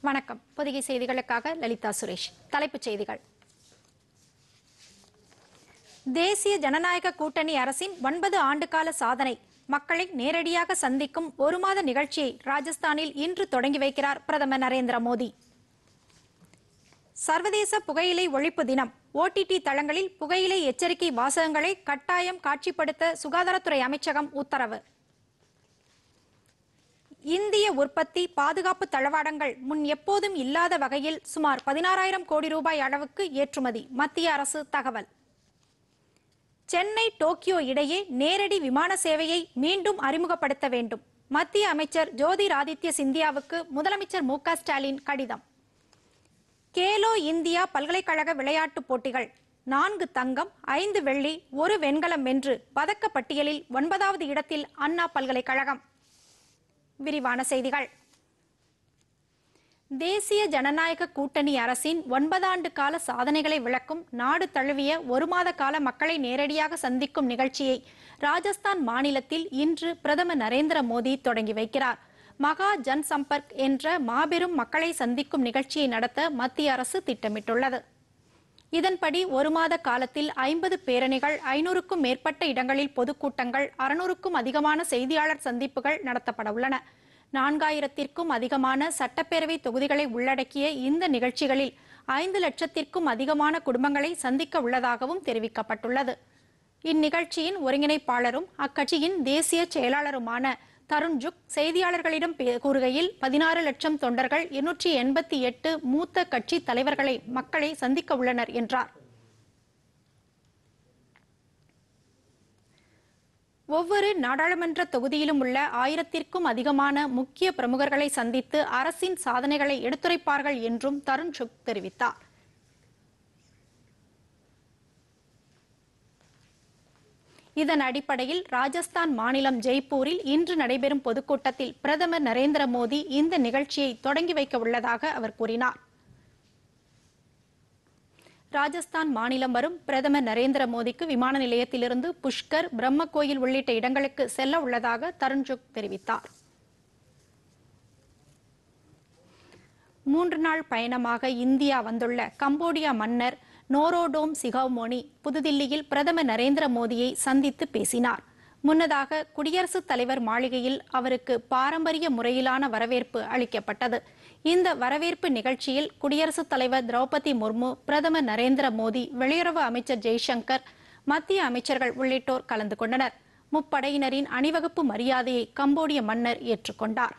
வணக்கம் பொதிகை செய்திகளுக்காக லலிதா சுரேஷ் தலைப்புச் செய்திகள் தேசிய ஜனநாயக கூட்டணி அரசின் ஒன்பது ஆண்டுகால சாதனை மக்களை நேரடியாக சந்திக்கும் ஒரு மாத நிகழ்ச்சியை ராஜஸ்தானில் இன்று தொடங்கி வைக்கிறார் பிரதமர் நரேந்திர மோடி சர்வதேச புகையிலை ஒழிப்பு தினம் ஓடிடி தளங்களில் புகையிலை எச்சரிக்கை வாசகங்களை கட்டாயம் காட்சிப்படுத்த சுகாதாரத்துறை அமைச்சகம் உத்தரவு இந்திய உற்பத்தி பாதுகாப்பு தளவாடங்கள் முன் எப்போதும் இல்லாத வகையில் சுமார் பதினாறாயிரம் கோடி ரூபாய் அளவுக்கு ஏற்றுமதி மத்திய அரசு தகவல் சென்னை டோக்கியோ இடையே நேரடி விமான சேவையை மீண்டும் அறிமுகப்படுத்த வேண்டும் மத்திய அமைச்சர் ஜோதிராதித்ய சிந்தியாவுக்கு முதலமைச்சர் மு க ஸ்டாலின் கடிதம் கேலோ இந்தியா பல்கலைக்கழக விளையாட்டுப் போட்டிகள் நான்கு தங்கம் ஐந்து வெள்ளி ஒரு வெண்கலம் வென்று பதக்கப் பட்டியலில் ஒன்பதாவது இடத்தில் அண்ணா பல்கலைக்கழகம் விரிவான செய்திகள் தேசிய ஜனநாயக கூட்டணி அரசின் ஒன்பதாண்டு கால சாதனைகளை விளக்கும் நாடு தழுவிய ஒரு மாத கால மக்களை நேரடியாக சந்திக்கும் நிகழ்ச்சியை ராஜஸ்தான் மாநிலத்தில் இன்று பிரதமர் நரேந்திர மோடி தொடங்கி வைக்கிறார் மகா ஜன் சம்பர்க் என்ற மாபெரும் மக்களை சந்திக்கும் நிகழ்ச்சியை நடத்த மத்திய அரசு திட்டமிட்டுள்ளது இதன்படி ஒரு மாத காலத்தில் ஐம்பது பேரணிகள் ஐநூறுக்கும் மேற்பட்ட இடங்களில் பொதுக்கூட்டங்கள் அறுநூறுக்கும் அதிகமான செய்தியாளர் சந்திப்புகள் நடத்தப்பட உள்ளன நான்காயிரத்திற்கும் அதிகமான சட்டப்பேரவை தொகுதிகளை உள்ளடக்கிய இந்த நிகழ்ச்சிகளில் ஐந்து லட்சத்திற்கும் அதிகமான குடும்பங்களை சந்திக்க உள்ளதாகவும் தெரிவிக்கப்பட்டுள்ளது இந்நிகழ்ச்சியின் ஒருங்கிணைப்பாளரும் அக்கட்சியின் தேசிய செயலாளருமான தருண் ஜுக் செய்தியாளர்களிடம் பே- கூறுகையில் பதினாறு லட்சம் தொண்டர்கள் இருநூற்றி எண்பத்தி எட்டு மூத்த கட்சி தலைவர்களை மக்களை சந்திக்க உள்ளனர் என்றார் ஒவ்வொரு நாடாளுமன்ற தொகுதியிலும் உள்ள ஆயிரத்திற்கும் அதிகமான முக்கிய பிரமுகர்களை சந்தித்து அரசின் சாதனைகளை எடுத்துரைப்பார்கள் என்றும் தருண் சுக் தெரிவித்தார் இதன் அடிப்படையில் ராஜஸ்தான் மாநிலம் ஜெய்ப்பூரில் இன்று நடைபெறும் பொதுக்கூட்டத்தில் பிரதமர் நரேந்திர மோடி இந்த நிகழ்ச்சியை தொடங்கி வைக்க உள்ளதாக அவர் கூறினார் ராஜஸ்தான் மாநிலம் வரும் பிரதமர் நரேந்திர மோடிக்கு விமான நிலையத்திலிருந்து புஷ்கர் பிரம்ம கோயில் உள்ளிட்ட இடங்களுக்கு செல்ல உள்ளதாக தருண்ஜுக் தெரிவித்தார் மூன்று நாள் பயணமாக இந்தியா வந்துள்ள கம்போடியா மன்னர் நோரோடோம் சிகாமோனி புதுதில்லியில் பிரதமர் நரேந்திர மோடியை சந்தித்து பேசினார் முன்னதாக குடியரசுத் தலைவர் மாளிகையில் அவருக்கு பாரம்பரிய முறையிலான வரவேற்பு அளிக்கப்பட்டது இந்த வரவேற்பு நிகழ்ச்சியில் குடியரசுத் தலைவர் திரௌபதி முர்மு பிரதமர் நரேந்திர மோடி வெளியுறவு அமைச்சர் ஜெய்சங்கர் மத்திய அமைச்சர்கள் உள்ளிட்டோர் கலந்து கொண்டனர் முப்படையினரின் அணிவகுப்பு மரியாதையை கம்போடிய மன்னர் ஏற்றுக்கொண்டார்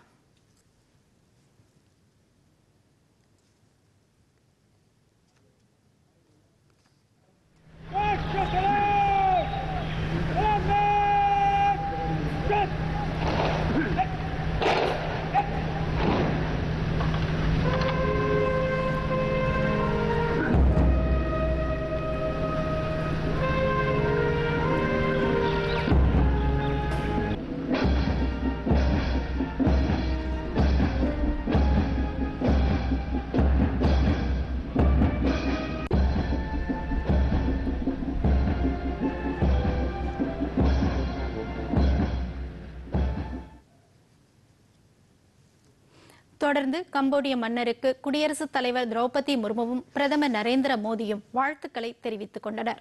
தொடர்ந்து கம்போடிய மன்னருக்கு குடியரசுத் தலைவர் திரௌபதி முர்முவும் பிரதமர் நரேந்திர மோடியும் வாழ்த்துக்களை தெரிவித்துக் கொண்டனர்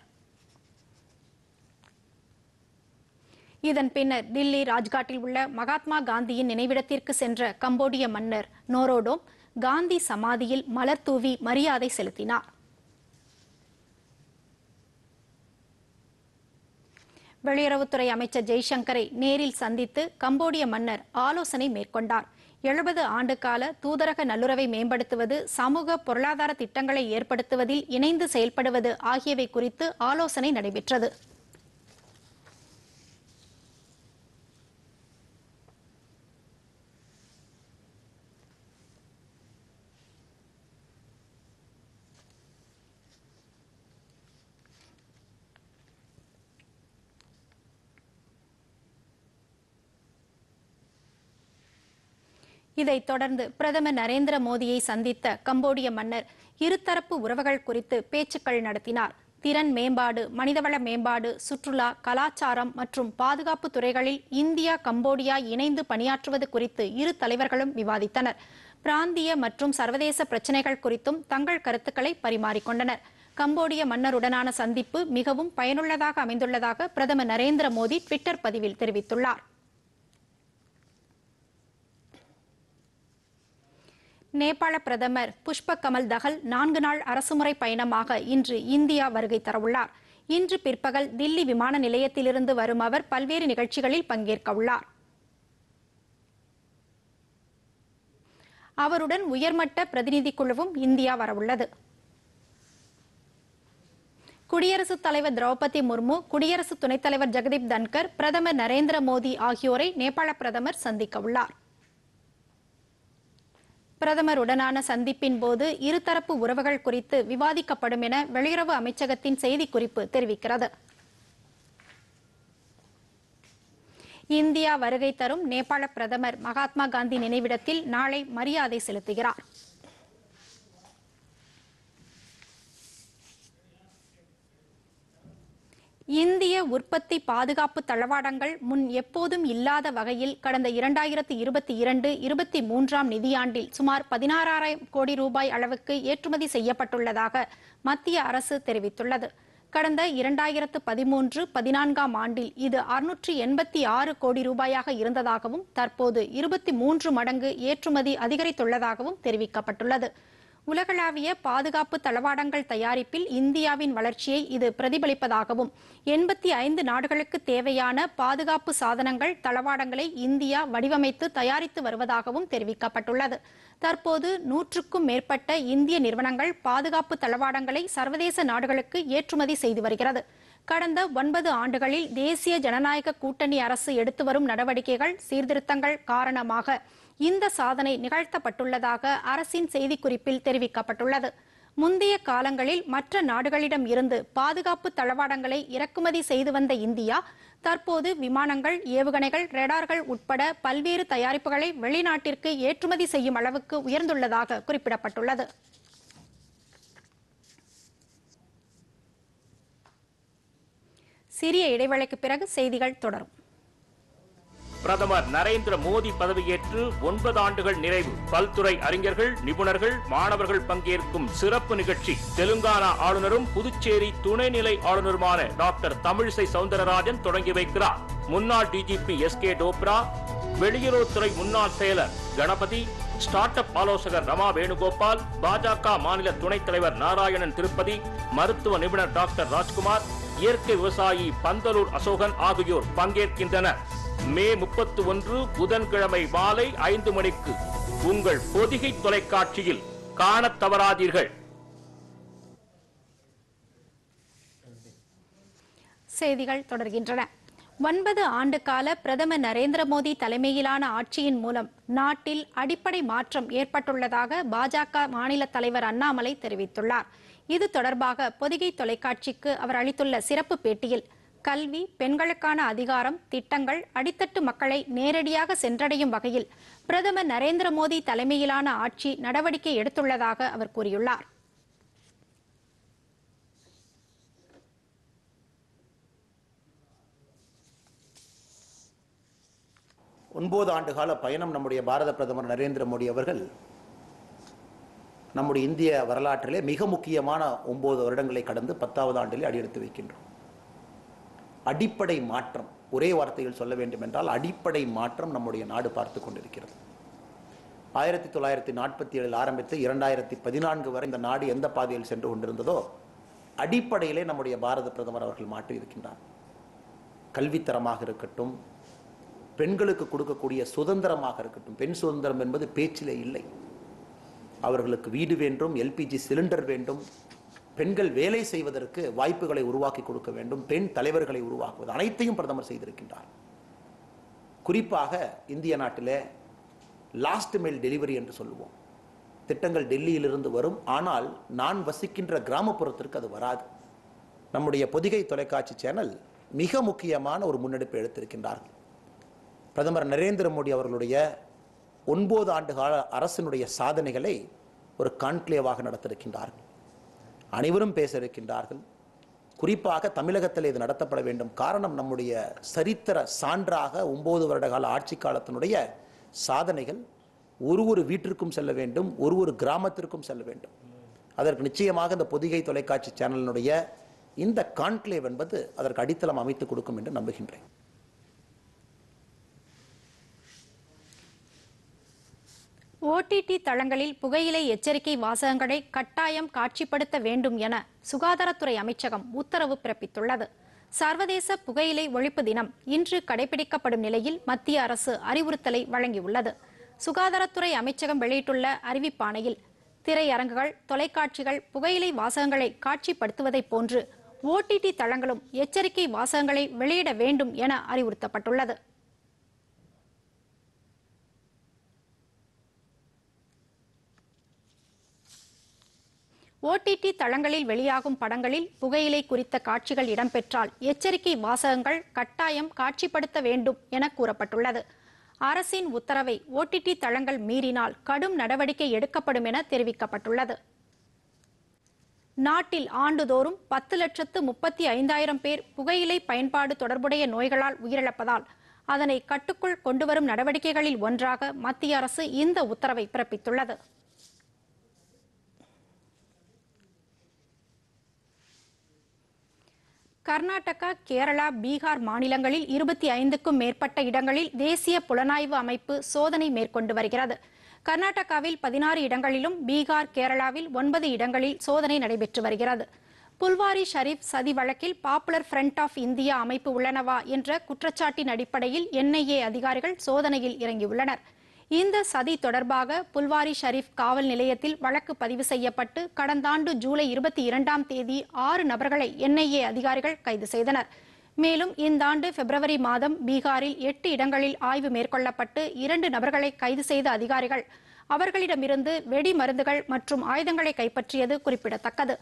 இதன் பின்னர் தில்லி ராஜ்காட்டில் உள்ள மகாத்மா காந்தியின் நினைவிடத்திற்கு சென்ற கம்போடிய மன்னர் நோரோடோம் காந்தி சமாதியில் மலர் தூவி மரியாதை செலுத்தினார் வெளியுறவுத்துறை அமைச்சர் ஜெய்சங்கரை நேரில் சந்தித்து கம்போடிய மன்னர் ஆலோசனை மேற்கொண்டார் எழுபது ஆண்டுகால தூதரக நல்லுறவை மேம்படுத்துவது சமூக பொருளாதார திட்டங்களை ஏற்படுத்துவதில் இணைந்து செயல்படுவது ஆகியவை குறித்து ஆலோசனை நடைபெற்றது இதைத் தொடர்ந்து பிரதமர் நரேந்திர மோடியை சந்தித்த கம்போடிய மன்னர் இருதரப்பு உறவுகள் குறித்து பேச்சுக்கள் நடத்தினார் திறன் மேம்பாடு மனிதவள மேம்பாடு சுற்றுலா கலாச்சாரம் மற்றும் பாதுகாப்பு துறைகளில் இந்தியா கம்போடியா இணைந்து பணியாற்றுவது குறித்து இரு தலைவர்களும் விவாதித்தனர் பிராந்திய மற்றும் சர்வதேச பிரச்சினைகள் குறித்தும் தங்கள் கருத்துக்களை பரிமாறிக்கொண்டனர் கம்போடிய மன்னருடனான சந்திப்பு மிகவும் பயனுள்ளதாக அமைந்துள்ளதாக பிரதமர் நரேந்திர மோடி ட்விட்டர் பதிவில் தெரிவித்துள்ளார் நேபாள பிரதமர் புஷ்ப கமல் தகல் நான்கு நாள் அரசுமுறை பயணமாக இன்று இந்தியா வருகை தரவுள்ளார் இன்று பிற்பகல் தில்லி விமான நிலையத்திலிருந்து வரும் அவர் பல்வேறு நிகழ்ச்சிகளில் பங்கேற்க உள்ளார் அவருடன் உயர்மட்ட பிரதிநிதி குழுவும் இந்தியா வரவுள்ளது குடியரசுத் தலைவர் திரௌபதி முர்மு குடியரசு துணைத் தலைவர் ஜெகதீப் தன்கர் பிரதமர் நரேந்திர மோடி ஆகியோரை நேபாள பிரதமர் சந்திக்க உள்ளார் பிரதமருடனான சந்திப்பின் போது இருதரப்பு உறவுகள் குறித்து விவாதிக்கப்படும் என வெளியுறவு அமைச்சகத்தின் செய்திக்குறிப்பு தெரிவிக்கிறது இந்தியா வருகை தரும் நேபாள பிரதமர் மகாத்மா காந்தி நினைவிடத்தில் நாளை மரியாதை செலுத்துகிறார் இந்திய உற்பத்தி பாதுகாப்பு தளவாடங்கள் முன் எப்போதும் இல்லாத வகையில் கடந்த இரண்டாயிரத்து இருபத்தி இரண்டு இருபத்தி மூன்றாம் நிதியாண்டில் சுமார் பதினாறாயிரம் கோடி ரூபாய் அளவுக்கு ஏற்றுமதி செய்யப்பட்டுள்ளதாக மத்திய அரசு தெரிவித்துள்ளது கடந்த இரண்டாயிரத்து பதிமூன்று பதினான்காம் ஆண்டில் இது அறுநூற்றி எண்பத்தி ஆறு கோடி ரூபாயாக இருந்ததாகவும் தற்போது இருபத்தி மூன்று மடங்கு ஏற்றுமதி அதிகரித்துள்ளதாகவும் தெரிவிக்கப்பட்டுள்ளது உலகளாவிய பாதுகாப்பு தளவாடங்கள் தயாரிப்பில் இந்தியாவின் வளர்ச்சியை இது பிரதிபலிப்பதாகவும் எண்பத்தி ஐந்து நாடுகளுக்கு தேவையான பாதுகாப்பு சாதனங்கள் தளவாடங்களை இந்தியா வடிவமைத்து தயாரித்து வருவதாகவும் தெரிவிக்கப்பட்டுள்ளது தற்போது நூற்றுக்கும் மேற்பட்ட இந்திய நிறுவனங்கள் பாதுகாப்பு தளவாடங்களை சர்வதேச நாடுகளுக்கு ஏற்றுமதி செய்து வருகிறது கடந்த ஒன்பது ஆண்டுகளில் தேசிய ஜனநாயக கூட்டணி அரசு எடுத்து வரும் நடவடிக்கைகள் சீர்திருத்தங்கள் காரணமாக இந்த சாதனை நிகழ்த்தப்பட்டுள்ளதாக அரசின் செய்திக்குறிப்பில் தெரிவிக்கப்பட்டுள்ளது முந்தைய காலங்களில் மற்ற நாடுகளிடம் இருந்து பாதுகாப்பு தளவாடங்களை இறக்குமதி செய்து வந்த இந்தியா தற்போது விமானங்கள் ஏவுகணைகள் ரேடார்கள் உட்பட பல்வேறு தயாரிப்புகளை வெளிநாட்டிற்கு ஏற்றுமதி செய்யும் அளவுக்கு உயர்ந்துள்ளதாக குறிப்பிடப்பட்டுள்ளது சிறிய இடைவேளைக்கு பிறகு செய்திகள் தொடரும் பிரதமர் நரேந்திர மோடி பதவியேற்று ஒன்பது ஆண்டுகள் நிறைவு பல்துறை அறிஞர்கள் நிபுணர்கள் மாணவர்கள் பங்கேற்கும் சிறப்பு நிகழ்ச்சி தெலுங்கானா ஆளுநரும் புதுச்சேரி துணைநிலை ஆளுநருமான டாக்டர் தமிழிசை சவுந்தரராஜன் தொடங்கி வைக்கிறார் முன்னாள் டிஜிபி எஸ் கே டோப்ரா வெளியுறவுத்துறை முன்னாள் செயலர் கணபதி ஸ்டார்ட் அப் ஆலோசகர் ரமா வேணுகோபால் பாஜக மாநில துணைத் தலைவர் நாராயணன் திருப்பதி மருத்துவ நிபுணர் டாக்டர் ராஜ்குமார் இயற்கை விவசாயி பந்தலூர் அசோகன் ஆகியோர் பங்கேற்கின்றனர் மே முப்பத்தி ஒன்று புதன்கிழமை மாலை ஐந்து மணிக்கு உங்கள் பொதிகை தொலைக்காட்சியில் காணத் தவறாதீர்கள் செய்திகள் தொடர்கின்றன ஒன்பது ஆண்டு கால பிரதமர் நரேந்திர மோடி தலைமையிலான ஆட்சியின் மூலம் நாட்டில் அடிப்படை மாற்றம் ஏற்பட்டுள்ளதாக பாஜக மாநில தலைவர் அண்ணாமலை தெரிவித்துள்ளார் இது தொடர்பாக பொதிகை தொலைக்காட்சிக்கு அவர் அளித்துள்ள சிறப்பு பேட்டியில் கல்வி பெண்களுக்கான அதிகாரம் திட்டங்கள் அடித்தட்டு மக்களை நேரடியாக சென்றடையும் வகையில் பிரதமர் நரேந்திர மோடி தலைமையிலான ஆட்சி நடவடிக்கை எடுத்துள்ளதாக அவர் கூறியுள்ளார் ஒன்பது ஆண்டு கால பயணம் நம்முடைய பாரத பிரதமர் நரேந்திர மோடி அவர்கள் நம்முடைய இந்திய வரலாற்றிலே மிக முக்கியமான ஒன்பது வருடங்களை கடந்து பத்தாவது ஆண்டிலே அடியெடுத்து வைக்கின்றோம் அடிப்படை மாற்றம் ஒரே வார்த்தையில் சொல்ல வேண்டும் என்றால் அடிப்படை மாற்றம் நம்முடைய நாடு பார்த்து கொண்டிருக்கிறது ஆயிரத்தி தொள்ளாயிரத்தி நாற்பத்தி ஏழில் ஆரம்பித்து இரண்டாயிரத்தி பதினான்கு வரை இந்த நாடு எந்த பாதையில் சென்று கொண்டிருந்ததோ அடிப்படையிலே நம்முடைய பாரத பிரதமர் அவர்கள் மாற்றி இருக்கின்றார் கல்வித்தரமாக இருக்கட்டும் பெண்களுக்கு கொடுக்கக்கூடிய சுதந்திரமாக இருக்கட்டும் பெண் சுதந்திரம் என்பது பேச்சிலே இல்லை அவர்களுக்கு வீடு வேண்டும் எல்பிஜி சிலிண்டர் வேண்டும் பெண்கள் வேலை செய்வதற்கு வாய்ப்புகளை உருவாக்கி கொடுக்க வேண்டும் பெண் தலைவர்களை உருவாக்குவது அனைத்தையும் பிரதமர் செய்திருக்கின்றார் குறிப்பாக இந்திய நாட்டிலே லாஸ்ட் மைல் டெலிவரி என்று சொல்லுவோம் திட்டங்கள் டெல்லியிலிருந்து வரும் ஆனால் நான் வசிக்கின்ற கிராமப்புறத்திற்கு அது வராது நம்முடைய பொதிகை தொலைக்காட்சி சேனல் மிக முக்கியமான ஒரு முன்னெடுப்பை எடுத்திருக்கின்றார்கள் பிரதமர் நரேந்திர மோடி அவர்களுடைய ஒன்பது ஆண்டு கால அரசினுடைய சாதனைகளை ஒரு கான்க்ளேவாக நடத்திருக்கின்றார்கள் அனைவரும் பேச இருக்கின்றார்கள் குறிப்பாக தமிழகத்தில் இது நடத்தப்பட வேண்டும் காரணம் நம்முடைய சரித்திர சான்றாக ஒன்பது வருட கால ஆட்சி காலத்தினுடைய சாதனைகள் ஒரு ஒரு வீட்டிற்கும் செல்ல வேண்டும் ஒரு ஒரு கிராமத்திற்கும் செல்ல வேண்டும் அதற்கு நிச்சயமாக இந்த பொதிகை தொலைக்காட்சி சேனலினுடைய இந்த கான்க்ளேவ் என்பது அதற்கு அடித்தளம் அமைத்து கொடுக்கும் என்று நம்புகின்றேன் ஓடிடி தளங்களில் புகையிலை எச்சரிக்கை வாசகங்களை கட்டாயம் காட்சிப்படுத்த வேண்டும் என சுகாதாரத்துறை அமைச்சகம் உத்தரவு பிறப்பித்துள்ளது சர்வதேச புகையிலை ஒழிப்பு தினம் இன்று கடைபிடிக்கப்படும் நிலையில் மத்திய அரசு அறிவுறுத்தலை வழங்கியுள்ளது சுகாதாரத்துறை அமைச்சகம் வெளியிட்டுள்ள அறிவிப்பாணையில் திரையரங்குகள் தொலைக்காட்சிகள் புகையிலை வாசகங்களை காட்சிப்படுத்துவதைப் போன்று ஓடிடி தளங்களும் எச்சரிக்கை வாசகங்களை வெளியிட வேண்டும் என அறிவுறுத்தப்பட்டுள்ளது ஓடிடி தளங்களில் வெளியாகும் படங்களில் புகையிலை குறித்த காட்சிகள் இடம்பெற்றால் எச்சரிக்கை வாசகங்கள் கட்டாயம் காட்சிப்படுத்த வேண்டும் என கூறப்பட்டுள்ளது அரசின் உத்தரவை ஓடிடி தளங்கள் மீறினால் கடும் நடவடிக்கை எடுக்கப்படும் என தெரிவிக்கப்பட்டுள்ளது நாட்டில் ஆண்டுதோறும் பத்து லட்சத்து முப்பத்தி ஐந்தாயிரம் பேர் புகையிலை பயன்பாடு தொடர்புடைய நோய்களால் உயிரிழப்பதால் அதனை கட்டுக்குள் கொண்டுவரும் நடவடிக்கைகளில் ஒன்றாக மத்திய அரசு இந்த உத்தரவை பிறப்பித்துள்ளது கர்நாடகா கேரளா பீகார் மாநிலங்களில் இருபத்தி ஐந்துக்கும் மேற்பட்ட இடங்களில் தேசிய புலனாய்வு அமைப்பு சோதனை மேற்கொண்டு வருகிறது கர்நாடகாவில் பதினாறு இடங்களிலும் பீகார் கேரளாவில் ஒன்பது இடங்களில் சோதனை நடைபெற்று வருகிறது புல்வாரி ஷரீப் சதி வழக்கில் பாப்புலர் ஃப்ரண்ட் ஆஃப் இந்தியா அமைப்பு உள்ளனவா என்ற குற்றச்சாட்டின் அடிப்படையில் என்ஐஏ அதிகாரிகள் சோதனையில் இறங்கியுள்ளனர் இந்த சதி தொடர்பாக புல்வாரி ஷரீப் காவல் நிலையத்தில் வழக்கு பதிவு செய்யப்பட்டு கடந்த ஆண்டு ஜூலை இருபத்தி இரண்டாம் தேதி ஆறு நபர்களை என்ஐஏ அதிகாரிகள் கைது செய்தனர் மேலும் இந்த ஆண்டு பிப்ரவரி மாதம் பீகாரில் எட்டு இடங்களில் ஆய்வு மேற்கொள்ளப்பட்டு இரண்டு நபர்களை கைது செய்த அதிகாரிகள் அவர்களிடமிருந்து வெடி மருந்துகள் மற்றும் ஆயுதங்களை கைப்பற்றியது குறிப்பிடத்தக்கது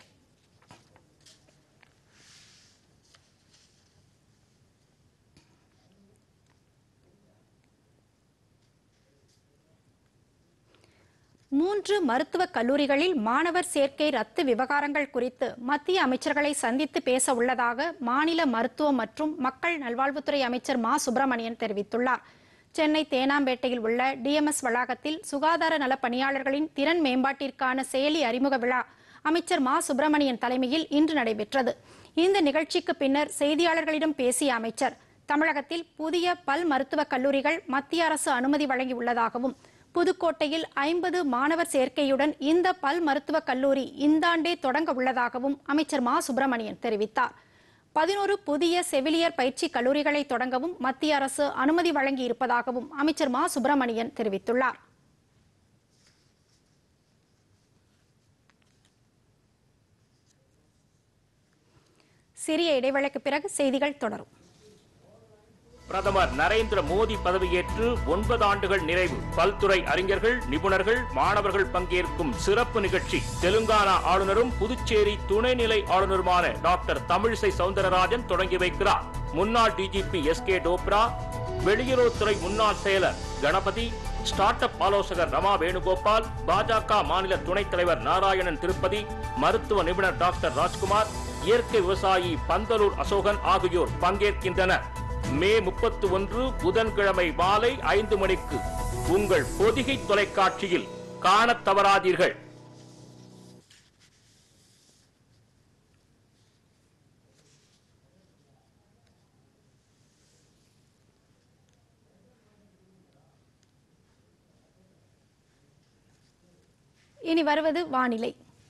மூன்று மருத்துவக் கல்லூரிகளில் மாணவர் சேர்க்கை ரத்து விவகாரங்கள் குறித்து மத்திய அமைச்சர்களை சந்தித்து பேச உள்ளதாக மாநில மருத்துவ மற்றும் மக்கள் நல்வாழ்வுத்துறை அமைச்சர் மா சுப்பிரமணியன் தெரிவித்துள்ளார் சென்னை தேனாம்பேட்டையில் உள்ள டிஎம்எஸ் வளாகத்தில் சுகாதார நல பணியாளர்களின் திறன் மேம்பாட்டிற்கான செயலி அறிமுக விழா அமைச்சர் மா சுப்பிரமணியன் தலைமையில் இன்று நடைபெற்றது இந்த நிகழ்ச்சிக்கு பின்னர் செய்தியாளர்களிடம் பேசிய அமைச்சர் தமிழகத்தில் புதிய பல் மருத்துவக் கல்லூரிகள் மத்திய அரசு அனுமதி வழங்கியுள்ளதாகவும் புதுக்கோட்டையில் ஐம்பது மாணவர் சேர்க்கையுடன் இந்த பல் மருத்துவக் கல்லூரி இந்த ஆண்டே தொடங்க உள்ளதாகவும் அமைச்சர் மா சுப்பிரமணியன் தெரிவித்தார் பதினோரு புதிய செவிலியர் பயிற்சி கல்லூரிகளை தொடங்கவும் மத்திய அரசு அனுமதி வழங்கி இருப்பதாகவும் அமைச்சர் மா சுப்பிரமணியன் தெரிவித்துள்ளார் சிறிய இடைவேளைக்கு பிறகு செய்திகள் தொடரும் பிரதமர் நரேந்திர மோடி பதவியேற்று ஒன்பது ஆண்டுகள் நிறைவு பல்துறை அறிஞர்கள் நிபுணர்கள் மாணவர்கள் பங்கேற்கும் சிறப்பு நிகழ்ச்சி தெலுங்கானா ஆளுநரும் புதுச்சேரி துணைநிலை ஆளுநருமான டாக்டர் தமிழிசை சவுந்தரராஜன் தொடங்கி வைக்கிறார் முன்னாள் டிஜிபி எஸ் கே டோப்ரா வெளியுறவுத்துறை முன்னாள் செயலர் கணபதி ஸ்டார்ட் அப் ஆலோசகர் ரமா வேணுகோபால் பாஜக மாநில துணைத் தலைவர் நாராயணன் திருப்பதி மருத்துவ நிபுணர் டாக்டர் ராஜ்குமார் இயற்கை விவசாயி பந்தலூர் அசோகன் ஆகியோர் பங்கேற்கின்றனர் மே முப்பத்து ஒன்று புதன்கிழமை மாலை ஐந்து மணிக்கு உங்கள் பொதிகை தொலைக்காட்சியில் காணத் தவறாதீர்கள் இனி வருவது வானிலை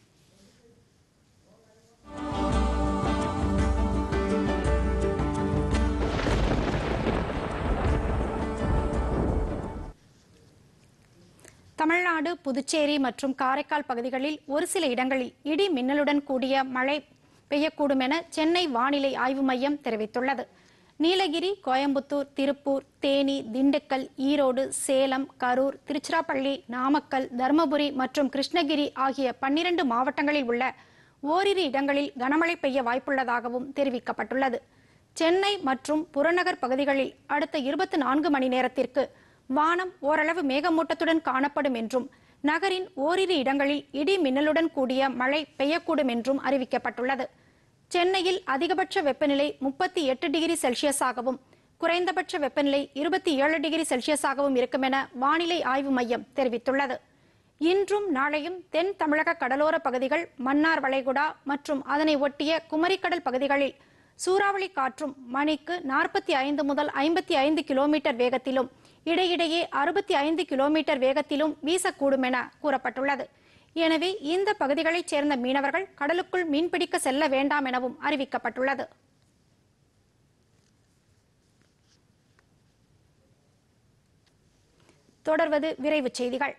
தமிழ்நாடு புதுச்சேரி மற்றும் காரைக்கால் பகுதிகளில் ஒரு சில இடங்களில் இடி மின்னலுடன் கூடிய மழை பெய்யக்கூடும் என சென்னை வானிலை ஆய்வு மையம் தெரிவித்துள்ளது நீலகிரி கோயம்புத்தூர் திருப்பூர் தேனி திண்டுக்கல் ஈரோடு சேலம் கரூர் திருச்சிராப்பள்ளி நாமக்கல் தருமபுரி மற்றும் கிருஷ்ணகிரி ஆகிய பன்னிரண்டு மாவட்டங்களில் உள்ள ஓரிரு இடங்களில் கனமழை பெய்ய வாய்ப்புள்ளதாகவும் தெரிவிக்கப்பட்டுள்ளது சென்னை மற்றும் புறநகர் பகுதிகளில் அடுத்த இருபத்தி நான்கு மணி நேரத்திற்கு வானம் ஓரளவு மேகமூட்டத்துடன் காணப்படும் என்றும் நகரின் ஓரிரு இடங்களில் இடி மின்னலுடன் கூடிய மழை பெய்யக்கூடும் என்றும் அறிவிக்கப்பட்டுள்ளது சென்னையில் அதிகபட்ச வெப்பநிலை முப்பத்தி எட்டு டிகிரி செல்சியஸாகவும் குறைந்தபட்ச வெப்பநிலை இருபத்தி ஏழு டிகிரி செல்சியஸாகவும் இருக்கும் என வானிலை ஆய்வு மையம் தெரிவித்துள்ளது இன்றும் நாளையும் தென் தமிழக கடலோர பகுதிகள் மன்னார் வளைகுடா மற்றும் அதனை ஒட்டிய குமரிக்கடல் பகுதிகளில் சூறாவளி காற்றும் மணிக்கு நாற்பத்தி ஐந்து முதல் ஐம்பத்தி ஐந்து கிலோமீட்டர் வேகத்திலும் இடையிடையே அறுபத்தி ஐந்து கிலோமீட்டர் வேகத்திலும் வீசக்கூடும் என கூறப்பட்டுள்ளது எனவே இந்த பகுதிகளைச் சேர்ந்த மீனவர்கள் கடலுக்குள் மீன்பிடிக்க செல்ல வேண்டாம் எனவும் அறிவிக்கப்பட்டுள்ளது தொடர்வது விரைவுச் செய்திகள்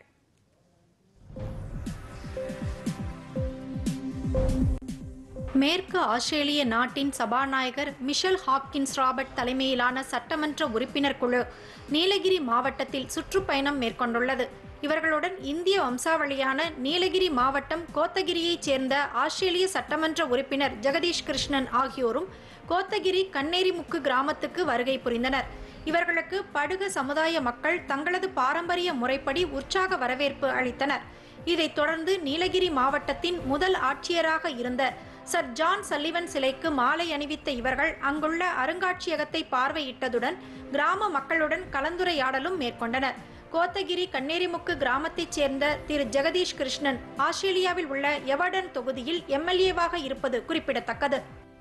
மேற்கு ஆஸ்திரேலிய நாட்டின் சபாநாயகர் மிஷல் ஹாப்கின்ஸ் ராபர்ட் தலைமையிலான சட்டமன்ற உறுப்பினர் குழு நீலகிரி மாவட்டத்தில் சுற்றுப்பயணம் மேற்கொண்டுள்ளது இவர்களுடன் இந்திய வம்சாவளியான நீலகிரி மாவட்டம் கோத்தகிரியைச் சேர்ந்த ஆஸ்திரேலிய சட்டமன்ற உறுப்பினர் ஜெகதீஷ் கிருஷ்ணன் ஆகியோரும் கோத்தகிரி கண்ணேரிமுக்கு கிராமத்துக்கு வருகை புரிந்தனர் இவர்களுக்கு படுக சமுதாய மக்கள் தங்களது பாரம்பரிய முறைப்படி உற்சாக வரவேற்பு அளித்தனர் இதைத் தொடர்ந்து நீலகிரி மாவட்டத்தின் முதல் ஆட்சியராக இருந்த சர் ஜான் சல்லிவன் சிலைக்கு மாலை அணிவித்த இவர்கள் அங்குள்ள அருங்காட்சியகத்தை பார்வையிட்டதுடன் கிராம மக்களுடன் கலந்துரையாடலும் மேற்கொண்டனர் கோத்தகிரி கண்ணேரிமுக்கு கிராமத்தைச் சேர்ந்த திரு ஜெகதீஷ் கிருஷ்ணன் ஆஸ்திரேலியாவில் உள்ள எவர்டன் தொகுதியில் எம்எல்ஏவாக இருப்பது குறிப்பிடத்தக்கது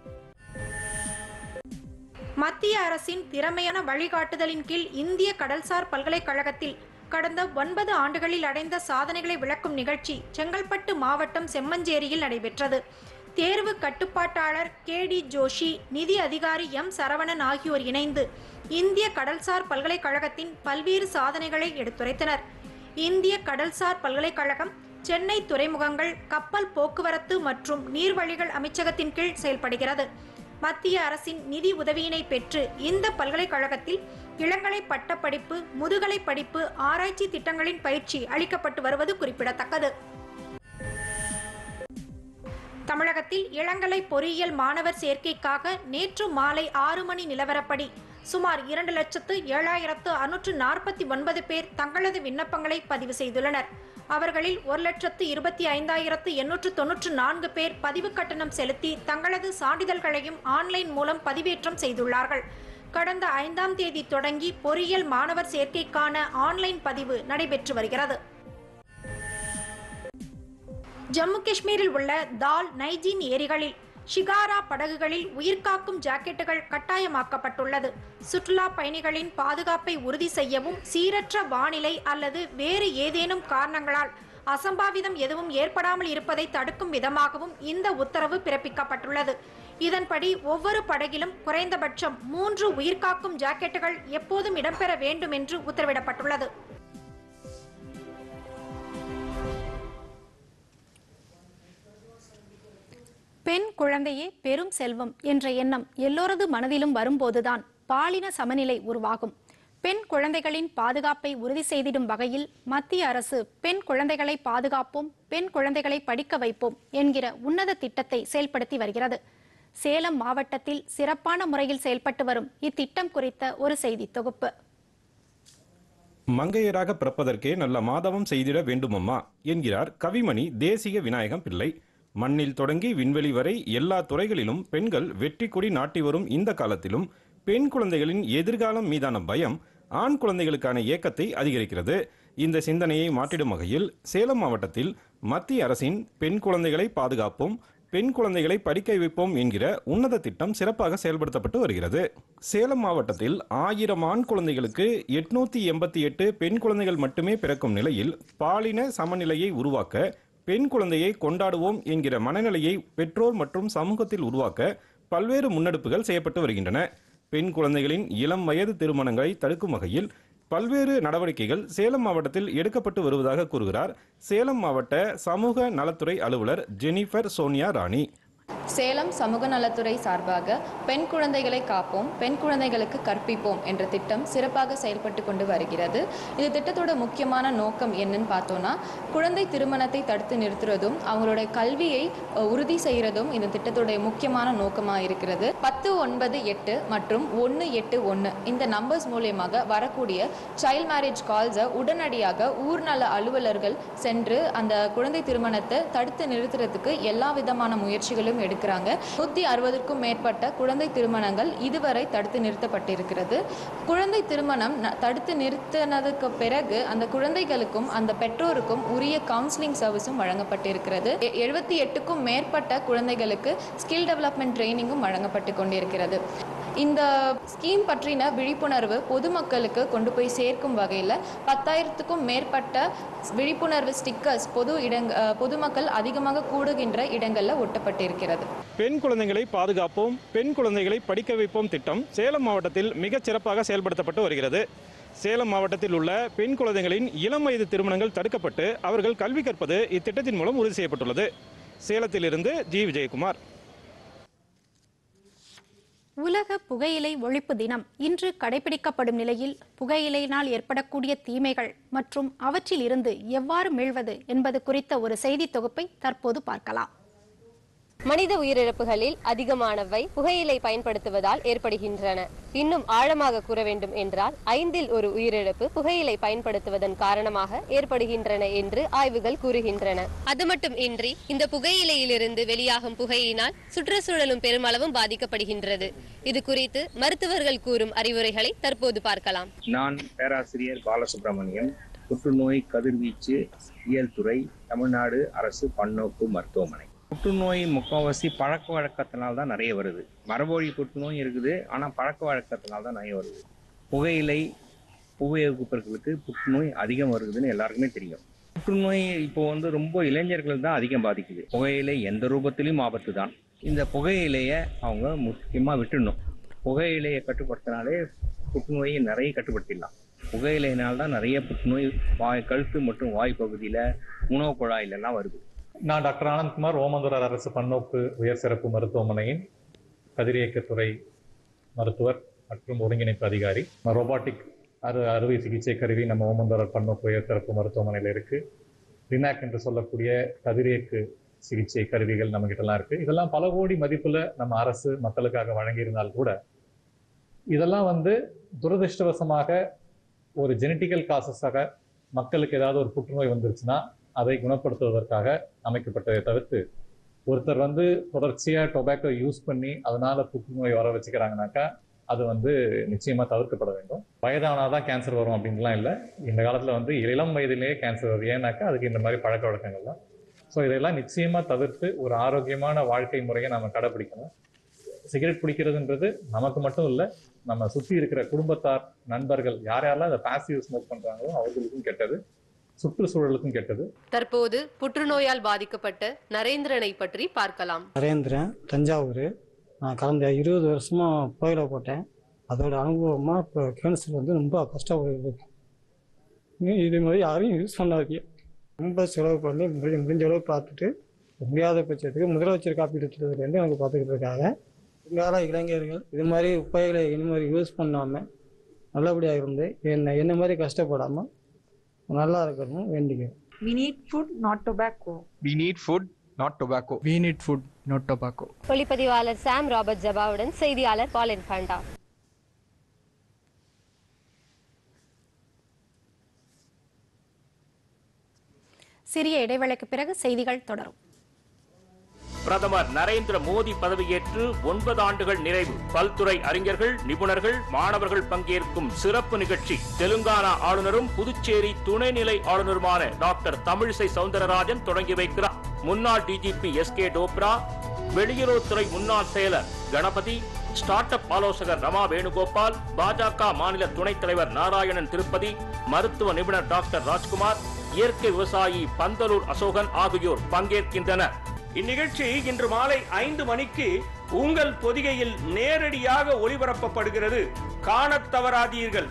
மத்திய அரசின் திறமையான வழிகாட்டுதலின் கீழ் இந்திய கடல்சார் பல்கலைக்கழகத்தில் கடந்த ஒன்பது ஆண்டுகளில் அடைந்த சாதனைகளை விளக்கும் நிகழ்ச்சி செங்கல்பட்டு மாவட்டம் செம்மஞ்சேரியில் நடைபெற்றது தேர்வு கட்டுப்பாட்டாளர் கே டி ஜோஷி நிதி அதிகாரி எம் சரவணன் ஆகியோர் இணைந்து இந்திய கடல்சார் பல்கலைக்கழகத்தின் பல்வேறு சாதனைகளை எடுத்துரைத்தனர் இந்திய கடல்சார் பல்கலைக்கழகம் சென்னை துறைமுகங்கள் கப்பல் போக்குவரத்து மற்றும் நீர்வழிகள் அமைச்சகத்தின் கீழ் செயல்படுகிறது மத்திய அரசின் நிதி உதவியினை பெற்று இந்த பல்கலைக்கழகத்தில் இளங்கலை பட்டப்படிப்பு முதுகலை படிப்பு ஆராய்ச்சி திட்டங்களின் பயிற்சி அளிக்கப்பட்டு வருவது குறிப்பிடத்தக்கது தமிழகத்தில் இளங்கலை பொறியியல் மாணவர் சேர்க்கைக்காக நேற்று மாலை ஆறு மணி நிலவரப்படி சுமார் இரண்டு லட்சத்து ஏழாயிரத்து அறுநூற்று நாற்பத்தி ஒன்பது பேர் தங்களது விண்ணப்பங்களை பதிவு செய்துள்ளனர் அவர்களில் ஒரு லட்சத்து இருபத்தி ஐந்தாயிரத்து எண்ணூற்று தொன்னூற்று நான்கு பேர் பதிவு கட்டணம் செலுத்தி தங்களது சான்றிதழ்களையும் ஆன்லைன் மூலம் பதிவேற்றம் செய்துள்ளார்கள் கடந்த ஐந்தாம் தேதி தொடங்கி பொறியியல் மாணவர் சேர்க்கைக்கான ஆன்லைன் பதிவு நடைபெற்று வருகிறது ஜம்மு காஷ்மீரில் உள்ள தால் நைஜீன் ஏரிகளில் ஷிகாரா படகுகளில் உயிர்காக்கும் ஜாக்கெட்டுகள் கட்டாயமாக்கப்பட்டுள்ளது சுற்றுலா பயணிகளின் பாதுகாப்பை உறுதி செய்யவும் சீரற்ற வானிலை அல்லது வேறு ஏதேனும் காரணங்களால் அசம்பாவிதம் எதுவும் ஏற்படாமல் இருப்பதை தடுக்கும் விதமாகவும் இந்த உத்தரவு பிறப்பிக்கப்பட்டுள்ளது இதன்படி ஒவ்வொரு படகிலும் குறைந்தபட்சம் மூன்று உயிர்காக்கும் ஜாக்கெட்டுகள் எப்போதும் இடம்பெற வேண்டும் என்று உத்தரவிடப்பட்டுள்ளது பெண் குழந்தையே பெரும் செல்வம் என்ற எண்ணம் எல்லோரது மனதிலும் வரும்போதுதான் பாலின சமநிலை உருவாகும் பெண் குழந்தைகளின் பாதுகாப்பை உறுதி செய்திடும் வகையில் மத்திய அரசு பெண் குழந்தைகளை பாதுகாப்போம் பெண் குழந்தைகளை படிக்க வைப்போம் என்கிற உன்னத திட்டத்தை செயல்படுத்தி வருகிறது சேலம் மாவட்டத்தில் சிறப்பான முறையில் செயல்பட்டு வரும் இத்திட்டம் குறித்த ஒரு செய்தி தொகுப்பு மங்கையராக பிறப்பதற்கே நல்ல மாதவம் செய்திட வேண்டுமம்மா என்கிறார் கவிமணி தேசிய விநாயகம் பிள்ளை மண்ணில் தொடங்கி விண்வெளி வரை எல்லா துறைகளிலும் பெண்கள் வெற்றி கொடி நாட்டி வரும் இந்த காலத்திலும் பெண் குழந்தைகளின் எதிர்காலம் மீதான பயம் ஆண் குழந்தைகளுக்கான ஏக்கத்தை அதிகரிக்கிறது இந்த சிந்தனையை மாற்றிடும் வகையில் சேலம் மாவட்டத்தில் மத்திய அரசின் பெண் குழந்தைகளை பாதுகாப்போம் பெண் குழந்தைகளை படிக்க வைப்போம் என்கிற உன்னத திட்டம் சிறப்பாக செயல்படுத்தப்பட்டு வருகிறது சேலம் மாவட்டத்தில் ஆயிரம் ஆண் குழந்தைகளுக்கு எட்நூத்தி எண்பத்தி எட்டு பெண் குழந்தைகள் மட்டுமே பிறக்கும் நிலையில் பாலின சமநிலையை உருவாக்க பெண் குழந்தையை கொண்டாடுவோம் என்கிற மனநிலையை பெற்றோர் மற்றும் சமூகத்தில் உருவாக்க பல்வேறு முன்னெடுப்புகள் செய்யப்பட்டு வருகின்றன பெண் குழந்தைகளின் இளம் வயது திருமணங்களை தடுக்கும் வகையில் பல்வேறு நடவடிக்கைகள் சேலம் மாவட்டத்தில் எடுக்கப்பட்டு வருவதாக கூறுகிறார் சேலம் மாவட்ட சமூக நலத்துறை அலுவலர் ஜெனிஃபர் சோனியா ராணி சேலம் சமூக நலத்துறை சார்பாக பெண் குழந்தைகளை காப்போம் பெண் குழந்தைகளுக்கு கற்பிப்போம் என்ற திட்டம் சிறப்பாக செயல்பட்டு கொண்டு வருகிறது இந்த திட்டத்தோட முக்கியமான நோக்கம் என்னன்னு பார்த்தோம்னா குழந்தை திருமணத்தை தடுத்து நிறுத்துறதும் அவங்களுடைய கல்வியை அஹ், உறுதி செய்கிறதும் இந்த திட்டத்துடைய முக்கியமான நோக்கமாக இருக்கிறது பத்து ஒன்பது எட்டு மற்றும் ஒன்று எட்டு ஒன்று இந்த நம்பர்ஸ் மூலியமாக வரக்கூடிய சைல்ட் மேரேஜ் கால்ஸை உடனடியாக ஊர்நல அலுவலர்கள் சென்று அந்த குழந்தை திருமணத்தை தடுத்து நிறுத்துறதுக்கு எல்லா விதமான முயற்சிகளும் எடுத்து எடுக்கிறாங்க நூற்றி அறுபதுக்கும் மேற்பட்ட குழந்தை திருமணங்கள் இதுவரை தடுத்து நிறுத்தப்பட்டிருக்கிறது குழந்தை திருமணம் ந- தடுத்து நிறுத்தினதுக்கு பிறகு அந்த குழந்தைகளுக்கும் அந்த பெற்றோருக்கும் உரிய கவுன்சிலிங் சர்வீஸும் வழங்கப்பட்டிருக்கிறது எ- எழுபத்தி எட்டுக்கும் மேற்பட்ட குழந்தைகளுக்கு ஸ்கில் டெவலப்மெண்ட் ட்ரைனிங்கும் வழங்கப்பட்டு கொண்டிருக்கிறது இந்த ஸ்கீம் பற்றின விழிப்புணர்வு பொதுமக்களுக்கு கொண்டு போய் சேர்க்கும் வகையில் பத்தாயிரத்துக்கும் மேற்பட்ட விழிப்புணர்வு ஸ்டிக்கர்ஸ் பொது இடங்க அஹ், பொதுமக்கள் அதிகமாக கூடுகின்ற இடங்களில் ஒட்டப்பட்டிருக்கிறது பெண் குழந்தைகளை பாதுகாப்போம் பெண் குழந்தைகளை படிக்க வைப்போம் திட்டம் சேலம் மாவட்டத்தில் மிகச் சிறப்பாக செயல்படுத்தப்பட்டு வருகிறது சேலம் மாவட்டத்தில் உள்ள பெண் குழந்தைகளின் இளம் வயது திருமணங்கள் தடுக்கப்பட்டு அவர்கள் கல்வி கற்பது இத்திட்டத்தின் மூலம் உறுதி செய்யப்பட்டுள்ளது சேலத்திலிருந்து ஜி விஜயகுமார் உலக புகையிலை ஒழிப்பு தினம் இன்று கடைபிடிக்கப்படும் நிலையில் புகையிலையினால் ஏற்படக்கூடிய தீமைகள் மற்றும் அவற்றில் இருந்து எவ்வாறு மீள்வது என்பது குறித்த ஒரு செய்தி தொகுப்பை தற்போது பார்க்கலாம் மனித உயிரிழப்புகளில் அதிகமானவை புகையிலை பயன்படுத்துவதால் ஏற்படுகின்றன இன்னும் ஆழமாக கூற வேண்டும் என்றால் ஐந்தில் ஒரு உயிரிழப்பு புகையிலை பயன்படுத்துவதன் காரணமாக ஏற்படுகின்றன என்று ஆய்வுகள் கூறுகின்றன அது மட்டும் இன்றி இந்த புகையிலையிலிருந்து வெளியாகும் புகையினால் சுற்றுச்சூழலும் பெருமளவும் பாதிக்கப்படுகின்றது இது குறித்து மருத்துவர்கள் கூறும் அறிவுரைகளை தற்போது பார்க்கலாம் நான் பேராசிரியர் பாலசுப்ரமணியம் புற்றுநோய் கதிர்வீச்சு இயல் துறை தமிழ்நாடு அரசு பன்னோக்கு மருத்துவமனை புற்றுநோய் முக்கால்வாசி பழக்க வழக்கத்தினால தான் நிறைய வருது மரபொழி புற்றுநோய் இருக்குது ஆனால் பழக்க வழக்கத்தினால தான் நிறைய வருது புகையிலை உபயோகிப்பவர்களுக்கு புற்றுநோய் அதிகம் வருதுன்னு எல்லாருக்குமே தெரியும் புற்றுநோய் இப்போ வந்து ரொம்ப இளைஞர்கள் தான் அதிகம் பாதிக்குது புகையிலை எந்த ரூபத்திலும் ஆபத்து தான் இந்த புகையிலையை அவங்க முக்கியமாக விட்டுடணும் புகையிலையை கட்டுப்படுத்தினாலே புற்றுநோயை நிறைய கட்டுப்படுத்திடலாம் புகையிலையினால் தான் நிறைய புற்றுநோய் வாய் கழுத்து மற்றும் வாய் பகுதியில் உணவு குழாயிலெல்லாம் வருது நான் டாக்டர் ஆனந்த்குமார் ஓமந்தூரார் அரசு பன்னோக்கு உயர் சிறப்பு மருத்துவமனையின் கதிரியக்கத்துறை மருத்துவர் மற்றும் ஒருங்கிணைப்பு அதிகாரி ரோபாட்டிக் அறு அறுவை சிகிச்சை கருவி நம்ம ஓமந்தூரார் பன்னோக்கு உயர் சிறப்பு மருத்துவமனையில் இருக்கு ரினாக் என்று சொல்லக்கூடிய கதிரியக்கு சிகிச்சை கருவிகள் நம்ம கிட்டலாம் இருக்கு இதெல்லாம் பல கோடி மதிப்புல நம்ம அரசு மக்களுக்காக வழங்கியிருந்தால் கூட இதெல்லாம் வந்து துரதிருஷ்டவசமாக ஒரு ஜெனட்டிக்கல் காசஸாக மக்களுக்கு ஏதாவது ஒரு புற்றுநோய் வந்துருச்சுன்னா அதை குணப்படுத்துவதற்காக அமைக்கப்பட்டதை தவிர்த்து ஒருத்தர் வந்து தொடர்ச்சியாக டொபாக்கோ யூஸ் பண்ணி அதனால புற்றுநோய் வர வச்சுக்கிறாங்கனாக்கா அது வந்து நிச்சயமா தவிர்க்கப்பட வேண்டும் வயதானாதான் கேன்சர் வரும் அப்படின்லாம் இல்லை இந்த காலத்துல வந்து இளம் வயதிலேயே கேன்சர் வரும் ஏன்னாக்கா அதுக்கு இந்த மாதிரி பழக்க வழக்கங்கள்லாம் ஸோ இதெல்லாம் நிச்சயமா தவிர்த்து ஒரு ஆரோக்கியமான வாழ்க்கை முறையை நம்ம கடைபிடிக்கணும் சிகரெட் பிடிக்கிறதுன்றது நமக்கு மட்டும் இல்லை நம்ம சுற்றி இருக்கிற குடும்பத்தார் நண்பர்கள் யார் யாரெல்லாம் அதை பாசிவ் ஸ்மோக் பண்றாங்களோ அவர்களுக்கும் கெட்டது சுற்றுச்சூழலுக்கும் கெட்டது தற்போது புற்றுநோயால் பாதிக்கப்பட்ட நரேந்திரனை பற்றி பார்க்கலாம் நரேந்திரன் தஞ்சாவூர் நான் கடந்த இருபது வருஷமாக புகையில போட்டேன் அதோட அனுபவமாக இப்போ கேன்சர் வந்து ரொம்ப கஷ்டப்படுது இனி இது மாதிரி யாரையும் யூஸ் பண்ணாதீங்க ரொம்ப செலவு பண்ணி முடிஞ்ச முடிஞ்ச அளவு பார்த்துட்டு முடியாத பட்சத்துக்கு முதலமைச்சர் காப்பீட்டு திட்டத்துலேருந்து எனக்கு பார்த்துக்கிட்டு இருக்காங்க இங்கால இளைஞர்கள் இது மாதிரி புகையிலை இனிமேல் யூஸ் பண்ணாமல் நல்லபடியாக இருந்து என்ன என்ன மாதிரி கஷ்டப்படாமல் நல்லா இருக்கணும் வேண்டிக்கிறேன் We need food, not tobacco. We need food, not tobacco. We need food, not tobacco. ஒளிப்பதிவாளர் சாம் ராபர்ட் ஜபாவுடன் செய்தியாளர் பாலின் பாண்டா சிறிய இடைவேளைக்கு பிறகு செய்திகள் தொடரும் பிரதமர் நரேந்திர மோடி பதவியேற்று ஒன்பது ஆண்டுகள் நிறைவு பல்துறை அறிஞர்கள் நிபுணர்கள் மாணவர்கள் பங்கேற்கும் சிறப்பு நிகழ்ச்சி தெலுங்கானா ஆளுநரும் புதுச்சேரி துணைநிலை ஆளுநருமான டாக்டர் தமிழிசை சவுந்தரராஜன் தொடங்கி வைக்கிறார் முன்னாள் டிஜிபி எஸ் கே டோப்ரா வெளியுறவுத்துறை முன்னாள் செயலர் கணபதி ஸ்டார்ட் அப் ஆலோசகர் ரமா வேணுகோபால் பாஜக மாநில துணைத் தலைவர் நாராயணன் திருப்பதி மருத்துவ நிபுணர் டாக்டர் ராஜ்குமார் இயற்கை விவசாயி பந்தலூர் அசோகன் ஆகியோர் பங்கேற்கின்றனர் இந்நிகழ்ச்சி இன்று மாலை ஐந்து மணிக்கு உங்கள் பொதிகையில் நேரடியாக ஒளிபரப்பப்படுகிறது காணத் தவறாதீர்கள்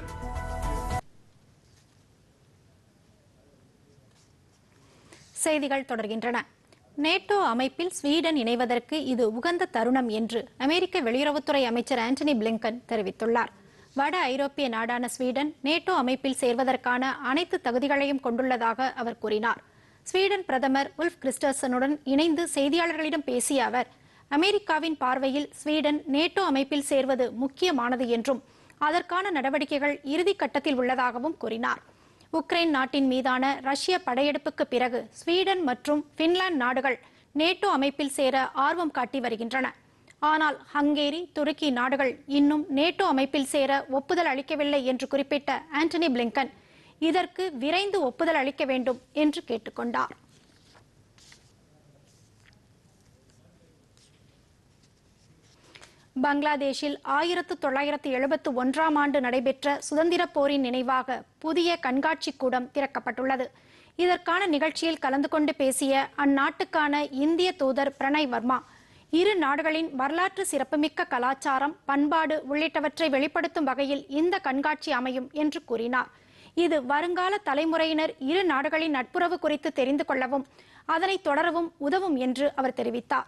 செய்திகள் தொடர்கின்றன நேட்டோ அமைப்பில் ஸ்வீடன் இணைவதற்கு இது உகந்த தருணம் என்று அமெரிக்க வெளியுறவுத்துறை அமைச்சர் ஆண்டனி பிளிங்கன் தெரிவித்துள்ளார் வட ஐரோப்பிய நாடான ஸ்வீடன் நேட்டோ அமைப்பில் சேர்வதற்கான அனைத்து தகுதிகளையும் கொண்டுள்ளதாக அவர் கூறினார் ஸ்வீடன் பிரதமர் உல்ஃப் கிறிஸ்டர்சனுடன் இணைந்து செய்தியாளர்களிடம் பேசிய அவர் அமெரிக்காவின் பார்வையில் ஸ்வீடன் நேட்டோ அமைப்பில் சேர்வது முக்கியமானது என்றும் அதற்கான நடவடிக்கைகள் இறுதி கட்டத்தில் உள்ளதாகவும் கூறினார் உக்ரைன் நாட்டின் மீதான ரஷ்ய படையெடுப்புக்கு பிறகு ஸ்வீடன் மற்றும் பின்லாந்து நாடுகள் நேட்டோ அமைப்பில் சேர ஆர்வம் காட்டி வருகின்றன ஆனால் ஹங்கேரி துருக்கி நாடுகள் இன்னும் நேட்டோ அமைப்பில் சேர ஒப்புதல் அளிக்கவில்லை என்று குறிப்பிட்ட ஆண்டனி பிளிங்கன் இதற்கு விரைந்து ஒப்புதல் அளிக்க வேண்டும் என்று கேட்டுக்கொண்டார் பங்களாதேஷில் ஆயிரத்து தொள்ளாயிரத்து எழுபத்து ஒன்றாம் ஆண்டு நடைபெற்ற சுதந்திர போரின் நினைவாக புதிய கண்காட்சி கூடம் திறக்கப்பட்டுள்ளது இதற்கான நிகழ்ச்சியில் கலந்து கொண்டு பேசிய அந்நாட்டுக்கான இந்திய தூதர் பிரணய் வர்மா இரு நாடுகளின் வரலாற்று சிறப்புமிக்க கலாச்சாரம் பண்பாடு உள்ளிட்டவற்றை வெளிப்படுத்தும் வகையில் இந்த கண்காட்சி அமையும் என்று கூறினார் இது வருங்கால தலைமுறையினர் இரு நாடுகளின் நட்புறவு குறித்து தெரிந்து கொள்ளவும் அதனை தொடரவும் உதவும் என்று அவர் தெரிவித்தார்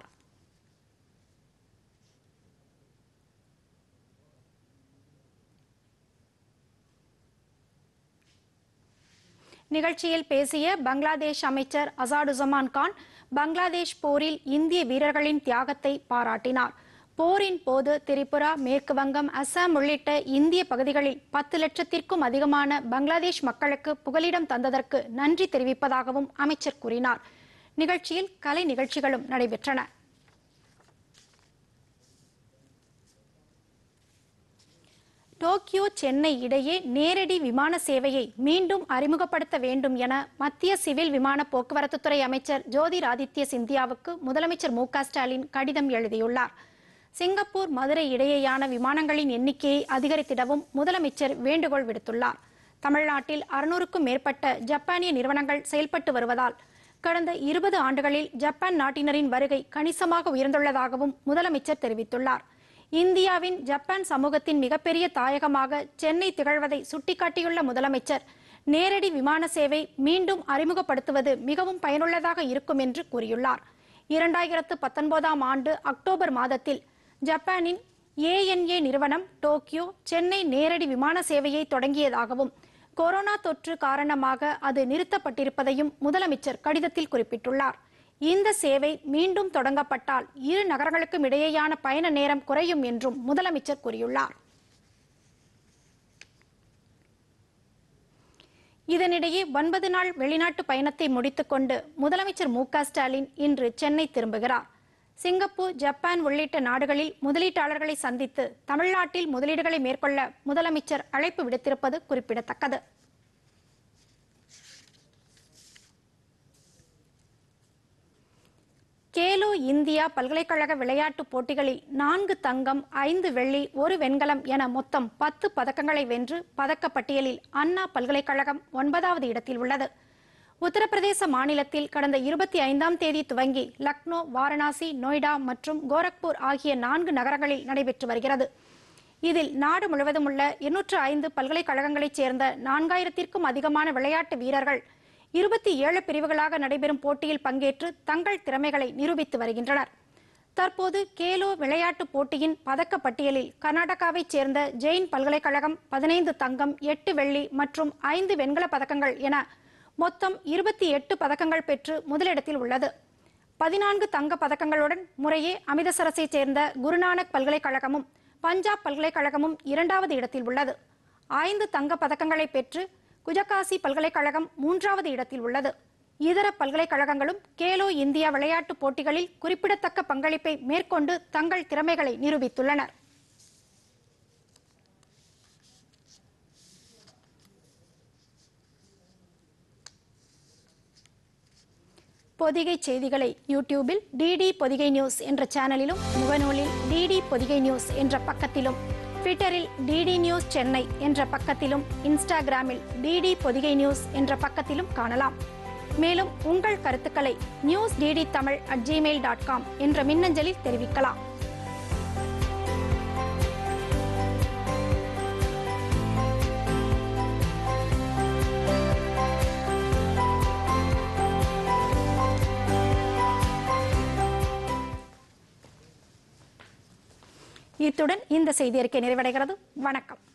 நிகழ்ச்சியில் பேசிய பங்களாதேஷ் அமைச்சர் அசாடுசமான் கான் பங்களாதேஷ் போரில் இந்திய வீரர்களின் தியாகத்தை பாராட்டினார் போரின் போது திரிபுரா மேற்கு வங்கம் அசாம் உள்ளிட்ட இந்திய பகுதிகளில் பத்து லட்சத்திற்கும் அதிகமான பங்களாதேஷ் மக்களுக்கு புகலிடம் தந்ததற்கு நன்றி தெரிவிப்பதாகவும் அமைச்சர் கூறினார் நிகழ்ச்சியில் கலை நிகழ்ச்சிகளும் நடைபெற்றன டோக்கியோ சென்னை இடையே நேரடி விமான சேவையை மீண்டும் அறிமுகப்படுத்த வேண்டும் என மத்திய சிவில் விமான போக்குவரத்துத்துறை அமைச்சர் ஜோதிராதித்ய சிந்தியாவுக்கு முதலமைச்சர் மு க ஸ்டாலின் கடிதம் எழுதியுள்ளார் சிங்கப்பூர் மதுரை இடையேயான விமானங்களின் எண்ணிக்கையை அதிகரித்திடவும் முதலமைச்சர் வேண்டுகோள் விடுத்துள்ளார் தமிழ்நாட்டில் அறுநூறுக்கும் மேற்பட்ட ஜப்பானிய நிறுவனங்கள் செயல்பட்டு வருவதால் கடந்த இருபது ஆண்டுகளில் ஜப்பான் நாட்டினரின் வருகை கணிசமாக உயர்ந்துள்ளதாகவும் முதலமைச்சர் தெரிவித்துள்ளார் இந்தியாவின் ஜப்பான் சமூகத்தின் மிகப்பெரிய தாயகமாக சென்னை திகழ்வதை சுட்டிக்காட்டியுள்ள முதலமைச்சர் நேரடி விமான சேவை மீண்டும் அறிமுகப்படுத்துவது மிகவும் பயனுள்ளதாக இருக்கும் என்று கூறியுள்ளார் இரண்டாயிரத்து பத்தொன்பதாம் ஆண்டு அக்டோபர் மாதத்தில் ஜப்பானின் ஏஎன்ஏ நிறுவனம் டோக்கியோ சென்னை நேரடி விமான சேவையை தொடங்கியதாகவும் கொரோனா தொற்று காரணமாக அது நிறுத்தப்பட்டிருப்பதையும் முதலமைச்சர் கடிதத்தில் குறிப்பிட்டுள்ளார் இந்த சேவை மீண்டும் தொடங்கப்பட்டால் இரு நகரங்களுக்கும் இடையேயான பயண நேரம் குறையும் என்றும் முதலமைச்சர் கூறியுள்ளார் இதனிடையே ஒன்பது நாள் வெளிநாட்டு பயணத்தை முடித்துக்கொண்டு முதலமைச்சர் மு க ஸ்டாலின் இன்று சென்னை திரும்புகிறார் சிங்கப்பூர் ஜப்பான் உள்ளிட்ட நாடுகளில் முதலீட்டாளர்களை சந்தித்து தமிழ்நாட்டில் முதலீடுகளை மேற்கொள்ள முதலமைச்சர் அழைப்பு விடுத்திருப்பது குறிப்பிடத்தக்கது கேலோ இந்தியா பல்கலைக்கழக விளையாட்டுப் போட்டிகளில் நான்கு தங்கம் ஐந்து வெள்ளி ஒரு வெண்கலம் என மொத்தம் பத்து பதக்கங்களை வென்று பதக்கப்பட்டியலில் அண்ணா பல்கலைக்கழகம் ஒன்பதாவது இடத்தில் உள்ளது உத்தரப்பிரதேச மாநிலத்தில் கடந்த இருபத்தி ஐந்தாம் தேதி துவங்கி லக்னோ வாரணாசி நொய்டா மற்றும் கோரக்பூர் ஆகிய நான்கு நகரங்களில் நடைபெற்று வருகிறது இதில் நாடு முழுவதும் உள்ள இருநூற்று ஐந்து பல்கலைக்கழகங்களைச் சேர்ந்த நான்காயிரத்திற்கும் அதிகமான விளையாட்டு வீரர்கள் இருபத்தி ஏழு பிரிவுகளாக நடைபெறும் போட்டியில் பங்கேற்று தங்கள் திறமைகளை நிரூபித்து வருகின்றனர் தற்போது கேலோ விளையாட்டுப் போட்டியின் பதக்க பட்டியலில் கர்நாடகாவைச் சேர்ந்த ஜெயின் பல்கலைக்கழகம் பதினைந்து தங்கம் எட்டு வெள்ளி மற்றும் ஐந்து வெண்கல பதக்கங்கள் என மொத்தம் இருபத்தி எட்டு பதக்கங்கள் பெற்று முதலிடத்தில் உள்ளது பதினான்கு தங்க பதக்கங்களுடன் முறையே அமிர்தசரஸைச் சேர்ந்த குருநானக் பல்கலைக்கழகமும் பஞ்சாப் பல்கலைக்கழகமும் இரண்டாவது இடத்தில் உள்ளது ஐந்து தங்க பதக்கங்களை பெற்று குஜகாசி பல்கலைக்கழகம் மூன்றாவது இடத்தில் உள்ளது இதர பல்கலைக்கழகங்களும் கேலோ இந்தியா விளையாட்டுப் போட்டிகளில் குறிப்பிடத்தக்க பங்களிப்பை மேற்கொண்டு தங்கள் திறமைகளை நிரூபித்துள்ளனர் பொதிகை செய்திகளை யூடியூபில் டிடி பொதிகை நியூஸ் என்ற சேனலிலும் முகநூலில் டிடி பொதிகை நியூஸ் என்ற பக்கத்திலும் ட்விட்டரில் டிடி நியூஸ் சென்னை என்ற பக்கத்திலும் இன்ஸ்டாகிராமில் டிடி பொதிகை நியூஸ் என்ற பக்கத்திலும் காணலாம் மேலும் உங்கள் கருத்துக்களை news DD Tamil at Gmail dot com என்ற மின்னஞ்சலில் தெரிவிக்கலாம் இத்துடன் இந்த செய்தி அறிக்கை நிறைவடைகிறது வணக்கம்